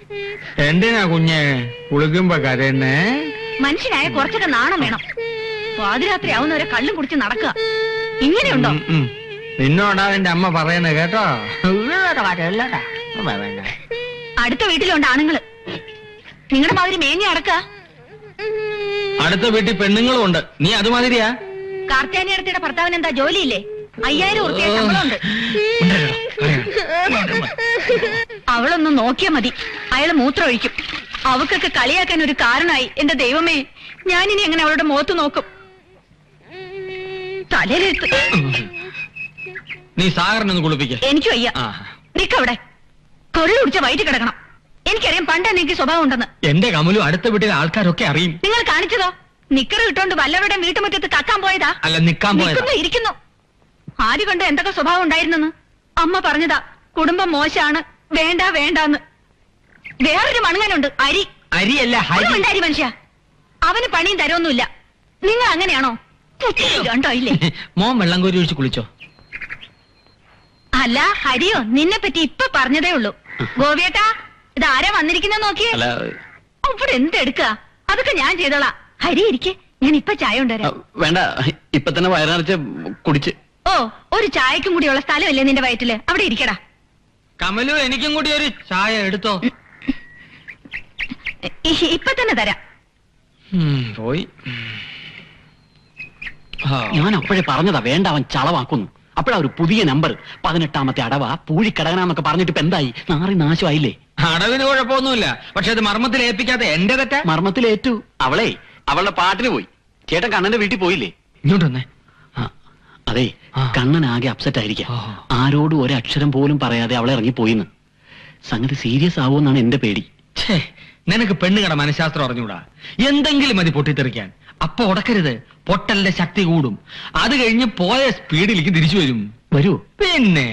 എന്തിനാ കുഞ്ഞെ കുളിക്കുമ്പോ കരയുന്നേ മനുഷ്യനായ കുറച്ചൊക്കെ നാണം വേണം പാതിരാത്രി ആവുന്നവരെ കള്ളും കുടിച്ച് നടക്കുക ഇങ്ങനെയുണ്ടോ ഉം, ഉം. നിന്നോടാ നിന്റെ അമ്മ പറയുന്നത് കേട്ടോ ഇല്ലടാ, കരയില്ലടാ. വേണ്ട, വേണ്ട. അടുത്ത വീട്ടിലുണ്ട് ആണുങ്ങള് നിങ്ങളുടെ മാതിരി മേഞ്ഞ അടക്ക അടുത്ത വീട്ടിൽ പെണ്ണുങ്ങളും ഉണ്ട് നീ അതുമാതിരിയാ കാർത്താനിയടത്തിയുടെ ഭർത്താവിന് എന്താ ജോലിയില്ലേ അയ്യായിരം ഉറുപ്പിയ ശമ്പളമുണ്ട് അവളൊന്ന് നോക്കിയാ മതി അയാള് മൂത്രമൊഴിക്കും അവക്കൊക്കെ കളിയാക്കാൻ ഒരു കാരണമായി എന്റെ ദൈവമേ ഞാനിനി എങ്ങനെ അവളുടെ മുഖത്ത് നോക്കും തലയിലെടുത്ത് നീ സാഗറിനൊന്ന് കുളിപ്പിക്ക എനിക്ക് വയ്യ ആ നിക്കവിടെ കൊള്ളു കുടിച്ച വയറ്റി കിടക്കണം എനിക്കറിയാം പണ്ട് എനിക്ക് സ്വഭാവം ഉണ്ടെന്ന് എന്റെ കമലു അടുത്ത വീട്ടിലെ ആൾക്കാരൊക്കെ അറിയും നിങ്ങൾ കാണിച്ചതോ നിക്കറ് ഇട്ടോണ്ട് വല്ലവരുടെയും വീട്ടുമുറ്റത്ത് കക്കാൻ പോയതാ അല്ല നിക്കാൻ പോയതാ നിൽക്കുന്നു ഇരിക്കുന്നു ആര് കണ്ട് എന്തൊക്കെ സ്വഭാവം ഉണ്ടായിരുന്നെന്ന് അമ്മ പറഞ്ഞതാ കുടുംബം മോശാണ് വേണ്ട വേണ്ടാന്ന് വേറൊരു മണങ്ങനുണ്ട് അരി അരിയല്ല ഹരി ഉണ്ട് അരി മനുഷ്യ അവന് പണിയും തരൊന്നുമില്ല നിങ്ങൾ അങ്ങനെയാണോ പുത്തിരി കണ്ടോ ഇല്ലേ മോൻ വെള്ളം കോരി ഒഴിച്ച് കുളിച്ചോ അല്ല ഹരിയോ നിന്നെ പറ്റി ഇപ്പൊ പറഞ്ഞതേ ഉള്ളൂ ഗോപിയേട്ടാ ഇത് ആരാ വന്നിരിക്കുന്ന നോക്കിയേ അല്ല ഇവിടെ എന്തെടുക്ക അതൊക്കെ ഞാൻ ചെയ്തോളാം ഹരി ഇരിക്കെ ഞാൻ ഇപ്പൊ ചായ ആ, കൊണ്ടുവരാം വേണ്ട ഇപ്പൊ തന്നെ വയറിറച്ച് കുടിച്ച് ഓ ഒരു ചായക്കും കൂടിയുള്ള സ്ഥലമല്ലേ നിന്റെ വയറ്റില് അവിടെ ഇരിക്കടാ കമലു എനിക്കും കൂടി ഒരു ചായ എടുത്തോ ഇ- ഇപ്പൊ തന്നെ തരാം ഉം, പോയി ആ. ഞാൻ അപ്പോഴേ പറഞ്ഞതാ വേണ്ട അവൻ ചളവാക്കുന്നു അപ്പോഴാ ഒരു പുതിയ നമ്പർ പതിനെട്ടാമത്തെ അടവ പൂഴിക്കടകനാന്നൊക്കെ പറഞ്ഞിട്ട് ഇപ്പൊ എന്തായി നാറി നാശമായില്ലേ അടവിന് കുഴപ്പമൊന്നുമില്ല പക്ഷെ അത് മർമ്മത്തിൽ ഏൽപ്പിക്കാതെ എന്റെ തെറ്റാ മർമ്മത്തിലേറ്റു അവളെ അവളുടെ പാട്ടിന് പോയി ചേട്ടൻ കണ്ണന്റെ വീട്ടിൽ പോയില്ലേ ഇങ്ങോട്ട് വന്നേ ആ, അതെ ആ. കണ്ണൻ ആകെ അപ്സെറ്റ് ആയിരിക്കാം ആ. ആരോടും ഒരക്ഷരം പോലും പറയാതെ അവളെ ഇറങ്ങിപ്പോയിന്ന് സംഗതി സീരിയസ് ആവുമെന്നാണ് എന്റെ പേടി ഛേ നിനക്ക് പെണ്ണുകട മനഃശാസ്ത്രം അറിഞ്ഞൂടാ എന്തെങ്കിലും മതി പൊട്ടിത്തെറിക്കാൻ അപ്പൊ ഉടക്കരുത് പൊട്ടലിന്റെ ശക്തി കൂടും അത് കഴിഞ്ഞ് പോയ സ്പീഡിലേക്ക് തിരിച്ചു വരും വരൂ പിന്നെ